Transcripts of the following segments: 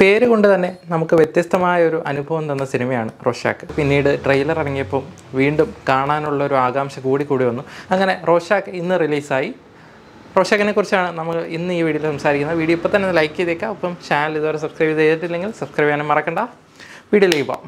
പേര് കൊണ്ട് തന്നെ നമുക്ക് വ്യത്യസ്തമായ ഒരു അനുഭവം തന്ന സിനിമയാണ് റോഷാക്ക് പിന്നീട് ട്രെയിലർ ഇറങ്ങിയപ്പോൾ വീണ്ടും കാണാനുള്ള ഒരു ആകാംക്ഷ കൂടി കൂടി വന്നു അങ്ങനെ റോഷാക്ക് ഇന്ന് റിലീസായി റോഷാക്കിനെ കുറിച്ചാണ് നമ്മൾ ഇന്ന് ഈ വീഡിയോയിൽ സംസാരിക്കുന്നത് വീഡിയോ ഇപ്പോൾ തന്നെ ലൈക്ക് ചെയ്തേക്കാം അപ്പം ചാനൽ ഇതുവരെ സബ്സ്ക്രൈബ് ചെയ്തിട്ടില്ലെങ്കിൽ സബ്സ്ക്രൈബ് ചെയ്യാനും മറക്കണ്ട വീഡിയോയിലേക്ക് പോകാം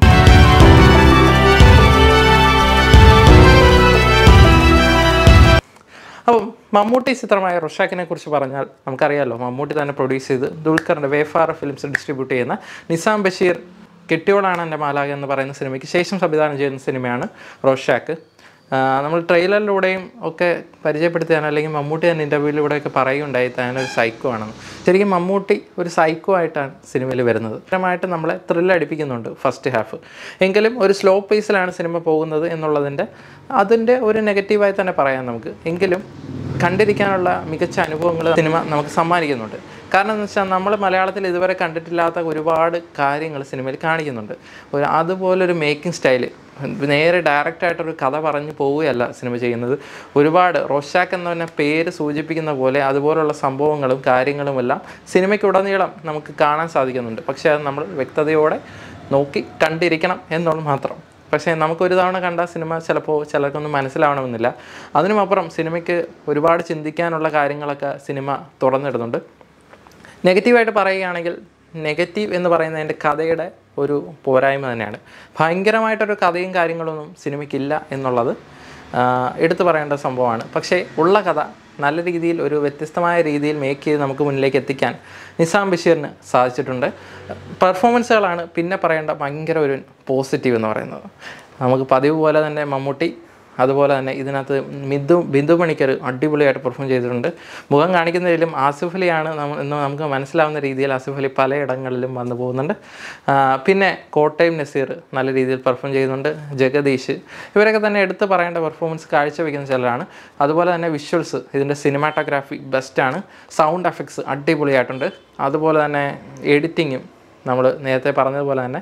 അപ്പം മമ്മൂട്ടി ചിത്രമായ റൊഷാക്കിനെ കുറിച്ച് പറഞ്ഞാൽ നമുക്കറിയാമല്ലോ മമ്മൂട്ടി തന്നെ പ്രൊഡ്യൂസ് ചെയ്ത് ദുൽഖറിൻ്റെ വേഫാർ ഫിലിംസ് ഡിസ്ട്രിബ്യൂട്ട് ചെയ്യുന്ന നിസാം ബഷീർ കെട്ടിയോളാണ് എൻ്റെ മാലാക എന്ന് പറയുന്ന സിനിമയ്ക്ക് ശേഷം സംവിധാനം ചെയ്യുന്ന സിനിമയാണ് റോഷാക്ക് ആ, നമ്മൾ ട്രെയിലറിലൂടെയും ഒക്കെ പരിചയപ്പെടുത്തിയാൽ അല്ലെങ്കിൽ മമ്മൂട്ടി തന്നെ ഇൻ്റർവ്യൂവിലൂടെയൊക്കെ പറയുകയുണ്ടായി താനൊരു സൈക്കോ ആണെന്ന് ശരിക്കും മമ്മൂട്ടി ഒരു സൈക്കോ ആയിട്ടാണ് സിനിമയിൽ വരുന്നത് ഭയങ്കരമായിട്ട് നമ്മളെ ത്രില്ലടിപ്പിക്കുന്നുണ്ട് ഫസ്റ്റ് ഹാഫ് എങ്കിലും ഒരു സ്ലോ പേസിലാണ് സിനിമ പോകുന്നത് എന്നുള്ളതിൻ്റെ അതിൻ്റെ ഒരു നെഗറ്റീവായി തന്നെ പറയാം നമുക്ക് എങ്കിലും കണ്ടിരിക്കാനുള്ള മികച്ച അനുഭവങ്ങൾ സിനിമ നമുക്ക് സമ്മാനിക്കുന്നുണ്ട് കാരണം എന്ന് വെച്ചാൽ നമ്മൾ മലയാളത്തിൽ ഇതുവരെ കണ്ടിട്ടില്ലാത്ത ഒരുപാട് കാര്യങ്ങൾ സിനിമയിൽ കാണിക്കുന്നുണ്ട് ഒരു അതുപോലൊരു മേക്കിംഗ് സ്റ്റൈല് നേരെ ഡയറക്റ്റായിട്ടൊരു കഥ പറഞ്ഞു പോവുകയല്ല സിനിമ ചെയ്യുന്നത് ഒരുപാട് റോഷാക്ക് എന്ന് പറഞ്ഞ പേര് സൂചിപ്പിക്കുന്ന പോലെ അതുപോലുള്ള സംഭവങ്ങളും കാര്യങ്ങളുമെല്ലാം സിനിമയ്ക്കുടനീളം നമുക്ക് കാണാൻ സാധിക്കുന്നുണ്ട് പക്ഷേ അത് നമ്മൾ വ്യക്തതയോടെ നോക്കി കണ്ടിരിക്കണം എന്നുള്ളത് മാത്രം പക്ഷേ നമുക്കൊരു തവണ കണ്ട സിനിമ ചിലപ്പോൾ ചിലർക്കൊന്നും മനസ്സിലാവണമെന്നില്ല അതിനുമപ്പുറം സിനിമയ്ക്ക് ഒരുപാട് ചിന്തിക്കാനുള്ള കാര്യങ്ങളൊക്കെ സിനിമ തുറന്നിടുന്നുണ്ട് നെഗറ്റീവായിട്ട് പറയുകയാണെങ്കിൽ നെഗറ്റീവ് എന്ന് പറയുന്നതിൻ്റെ കഥയുടെ ഒരു പോരായ്മ തന്നെയാണ് ഭയങ്കരമായിട്ടൊരു കഥയും കാര്യങ്ങളൊന്നും സിനിമയ്ക്കില്ല എന്നുള്ളത് ആ, എടുത്തു പറയേണ്ട സംഭവമാണ് പക്ഷേ ഉള്ള കഥ നല്ല രീതിയിൽ ഒരു വ്യത്യസ്തമായ രീതിയിൽ മേക്ക് ചെയ്ത് നമുക്ക് മുന്നിലേക്ക് എത്തിക്കാൻ നിസാം ബഷീറിന് സാധിച്ചിട്ടുണ്ട് പെർഫോമൻസുകളാണ് പിന്നെ പറയേണ്ട ഭയങ്കര ഒരു പോസിറ്റീവ് എന്ന് പറയുന്നത് നമുക്ക് പതിവ് പോലെ തന്നെ മമ്മൂട്ടി അതുപോലെ തന്നെ ഇതിനകത്ത് മിന്ദു ബിന്ദു പണിക്കർ അടിപൊളിയായിട്ട് പെർഫോം ചെയ്തിട്ടുണ്ട് മുഖം കാണിക്കുന്നതിലും ആസിഫ് അലിയാണ് നമ്മ- എന്ന് നമുക്ക് മനസ്സിലാവുന്ന രീതിയിൽ ആസിഫ് അലി പലയിടങ്ങളിലും വന്നു പോകുന്നുണ്ട് ആ, പിന്നെ കോട്ടയം നസീർ നല്ല രീതിയിൽ പെർഫോം ചെയ്യുന്നുണ്ട് ജഗദീഷ് ഇവരൊക്കെ തന്നെ എടുത്ത് പറയേണ്ട പെർഫോമൻസ് കാഴ്ചവെക്കുന്ന ചിലരാണ് അതുപോലെ തന്നെ വിഷ്വൽസ് ഇതിൻ്റെ സിനിമാറ്റോഗ്രാഫി ബെസ്റ്റാണ് സൗണ്ട് എഫക്ട്സ് അടിപൊളിയായിട്ടുണ്ട് അതുപോലെ തന്നെ എഡിറ്റിങ്ങും നമ്മൾ നേരത്തെ പറഞ്ഞതുപോലെ തന്നെ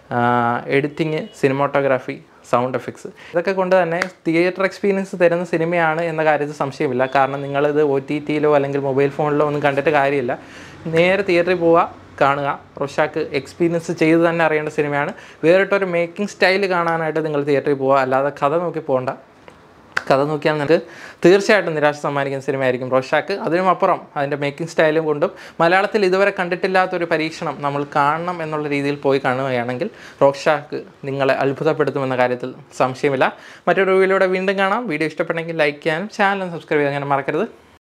എഡിറ്റിങ് സിനിമാറ്റോഗ്രാഫി സൗണ്ട് എഫക്ട്സ് ഇതൊക്കെ കൊണ്ട് തന്നെ തിയേറ്റർ എക്സ്പീരിയൻസ് തരുന്ന സിനിമയാണ് എന്ന കാര്യത്തിൽ സംശയമില്ല കാരണം നിങ്ങളിത് ഒ ടി ടിയിലോ അല്ലെങ്കിൽ മൊബൈൽ ഫോണിലോ ഒന്നും കണ്ടിട്ട് കാര്യമില്ല നേരെ തിയേറ്ററിൽ പോവുക കാണുക റൊഷാക്ക് എക്സ്പീരിയൻസ് ചെയ്ത് തന്നെ അറിയേണ്ട സിനിമയാണ് വേറിട്ടൊരു മേക്കിംഗ് സ്റ്റൈൽ കാണാനായിട്ട് നിങ്ങൾ തിയേറ്ററിൽ പോവുക അല്ലാതെ കഥ നോക്കി പോകണ്ട കഥ നോക്കിയാൽ നിങ്ങൾക്ക് തീർച്ചയായിട്ടും നിരാശ സമ്മാനിക്കുന്ന സിനിമയായിരിക്കും റോഷാക്ക് അതിനുമപ്പുറം അതിൻ്റെ മേക്കിംഗ് സ്റ്റൈലും കൊണ്ടും മലയാളത്തിൽ ഇതുവരെ കണ്ടിട്ടില്ലാത്തൊരു പരീക്ഷണം നമ്മൾ കാണണം എന്നുള്ള രീതിയിൽ പോയി കാണുകയാണെങ്കിൽ റോഷാക്ക് നിങ്ങളെ അത്ഭുതപ്പെടുത്തുമെന്ന കാര്യത്തിൽ സംശയമില്ല മറ്റൊരു റിവ്യൂയിലൂടെ വീണ്ടും കാണാം വീഡിയോ ഇഷ്ടപ്പെട്ടെങ്കിൽ ലൈക്ക് ചെയ്യാനും ചാനൽ സബ്സ്ക്രൈബ് ചെയ്യാൻ മറക്കരുത്